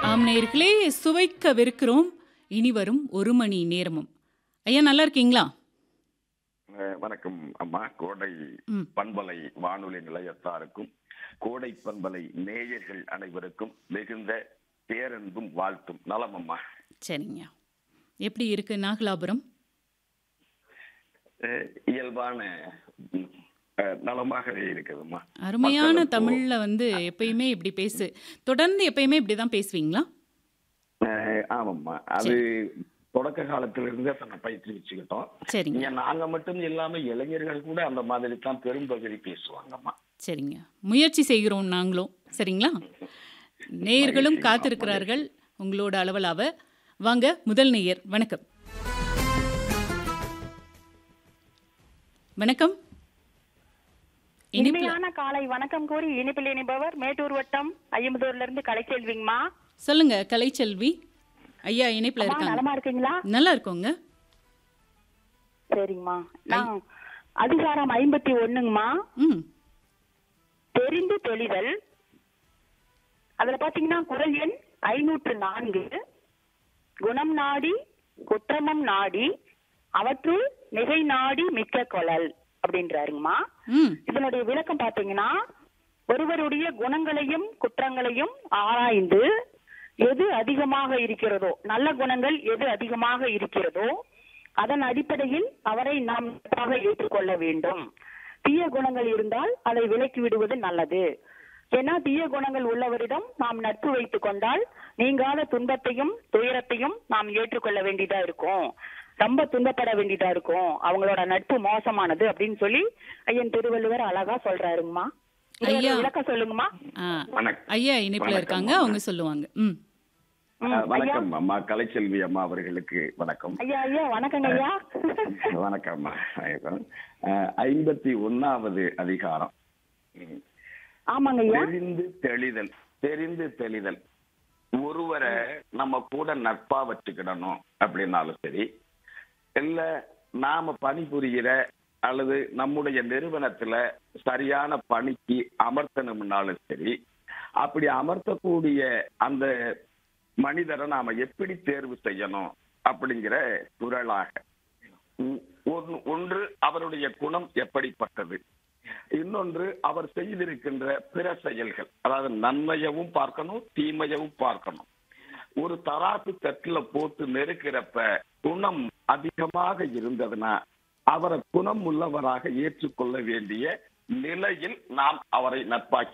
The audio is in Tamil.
ஆம் நேயர்களே சுவைக்கவிருக்கிறோம் இனி வரும் ஒரு மணி நேரமும் ஐயா நல்லா இருக்கீங்களா அஹ் வணக்கம் அம்மா கோடை ம். பண்பலை வானொலி நிலையத்தாருக்கும் கோடை பண்பலை நேயர்கள் அனைவருக்கும் மிகுந்த பேரன்பும் வாழ்த்தும் நலம் அம்மா சரிங்க எப்படி இருக்கு நாகலாபுரம் அஹ் இயல்பான ம், அஹ், நலமாகவே இருக்குதும்மா அருமையான மக்களுக்கும், தமிழ்ல வந்து எப்பயுமே இப்படி பேசு தொடர்ந்து எப்பயுமே இப்படி தான் பேசுவீங்களா அஹ், ஆமாம்மா அது தொடக்க காலத்திலிருந்தே தன்னை பயிற்சி வச்சுக்கிட்டோம் சரிங்க இங்க நாங்க மட்டும் இல்லாம இளைஞர்கள் கூட அந்த மாதிரி தான் பெரும்பகுதி பேசுவாங்கம்மா சரிங்க முயற்சி செய்கிறோம் நாங்களும் சரிங்களா நேயர்களும் மகிழ்ச்சி, காத்திருக்கிறார்கள் உங்களோட அளவலாவ வாங்க முதல் நேயர் வணக்கம் வணக்கம் இனிப்புல இனிமையான காலை வணக்கம் கூறி இனிப்பில் இனிப்பவர் மேட்டூர் வட்டம் ஐயம்பதூர்ல இருந்து கலைச்செல்விங்கம்மா சொல்லுங்க கலைச்செல்வி ஐயா இணைப்புல அம்மா, இருக்காங்க நலமா இருக்கீங்களா நல்லா இருக்கோங்க சரிங்கம்மா நான் அதிகாரம் ஐம்பத்தி ஒண்ணுங்கம்மா ம் தெரிந்து தெளிதல் அதுல பாத்தீங்கன்னா குரல் எண் ஐநூற்று நான்கு குணம் நாடி குற்றமம் நாடி அவற்றுள் மிகை நாடி மிக்க கொளல் அப்படின்றாருங்கம்மா ம் இதனுடைய விளக்கம் பாத்தீங்கன்னா ஒருவருடைய குணங்களையும் குற்றங்களையும் ஆராய்ந்து எது அதிகமாக இருக்கிறதோ நல்ல குணங்கள் எது அதிகமாக இருக்கிறதோ அதன் அடிப்படையில் அவரை நாம் நட்பாக ஏற்றுக்கொள்ள வேண்டும் தீய குணங்கள் இருந்தால் அதை விலக்கி விடுவது நல்லது ஏன்னா தீய குணங்கள் உள்ளவரிடம் நாம் நட்பு வைத்துக் கொண்டால் நீங்காத துன்பத்தையும் துயரத்தையும் நாம் ஏற்றுக்கொள்ள வேண்டியதா இருக்கும் ரொம்ப துன்பப்பட வேண்டியதா இருக்கும் அவங்களோட நட்பு மோசமானது அப்படின்னு சொல்லி ஐயன் திருவள்ளுவர் அழகா சொல்றாருங்கம்மா இதோட ஐயா. விளக்கம் சொல்லுங்கம்மா ஆ வணக்கம் ஐயா இணைப்புல வணக்கம், இருக்காங்க அம்மா. அவங்க சொல்லுவாங்க ம் ம், அஹ், ஐயா வணக்கம் அம்மா கலைச்செல்வி அம்மா அவர்களுக்கு வணக்கம் ஐயா ஐயா வணக்கங்க ஐயா வணக்கம்மா வணக்கம். அஹ், ஐம்பத்தி ஒன்னாவது அதிகாரம் ம். ஆமாங்க ஐயா தெரிந்து தெளிதல் தெரிந்து தெளிதல் ஒருவரை நம்ம கூட நட்பா வச்சுக்கிடணும் அப்படின்னாலும் சரி இல்ல நாம பணிபுரிகிற அல்லது நம்முடைய நிறுவனத்துல சரியான பணிக்கு அமர்த்தணும்னாலும் சரி அப்படி அமர்த்தக்கூடிய அந்த மனிதரை நாம எப்படி தேர்வு செய்யணும் அப்படிங்கிற குரலாக உ- ஒன்று- ஒன்று அவருடைய குணம் எப்படிப்பட்டது இன்னொன்று அவர் செய்திருக்கின்ற பிற செயல்கள் அதாவது நன்மையவும் பார்க்கணும் தீமையவும் பார்க்கணும் ஒரு தராசு தட்டுல போட்டு நெருக்கிறப்ப குணம் அதிகமாக இருந்ததுன்னா அவரை குணம் உள்ளவராக ஏற்றுக்கொள்ள வேண்டிய நிலையில் நாம் அவரை நட்பாக்கி